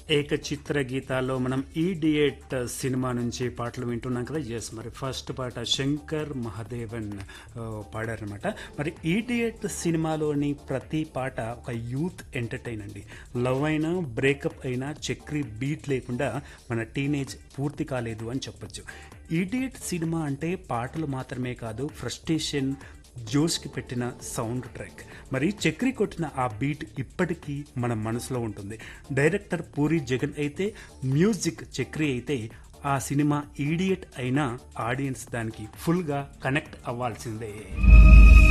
ఏకచిత్ర గీతాల్లో మనం idiot cinema నుంచి పాటలు వింటున్నాం కదా ఎస్ మరి ఫస్ట్ పాట శంకర్ మహాదేవన్ ఆ, పాడారనమాట మరి ఈడియట్ సినిమాలోని ప్రతి పాట ఒక యూత్ ఎంటర్టైన్ అండి లవ్ అయినా బ్రేకప్ అయినా చక్రి బీట్ లేకుండా మన టీనేజ్ పూర్తి కాలేదు అని చెప్పొచ్చు ఈడియట్ సినిమా అంటే పాటలు మాత్రమే కాదు ఫ్రస్ట్రేషన్ జోష్కి పెట్టిన సౌండ్ ట్రాక్ మరి చక్రి కొట్టిన ఆ బీట్ ఇప్పటికీ మన మనసులో ఉంటుంది డైరెక్టర్ పూరి జగన్ అయితే మ్యూజిక్ చక్రి అయితే ఆ సినిమా ఈడియట్ అయినా ఆడియన్స్ దానికి ఫుల్గా కనెక్ట్ అవ్వాల్సిందే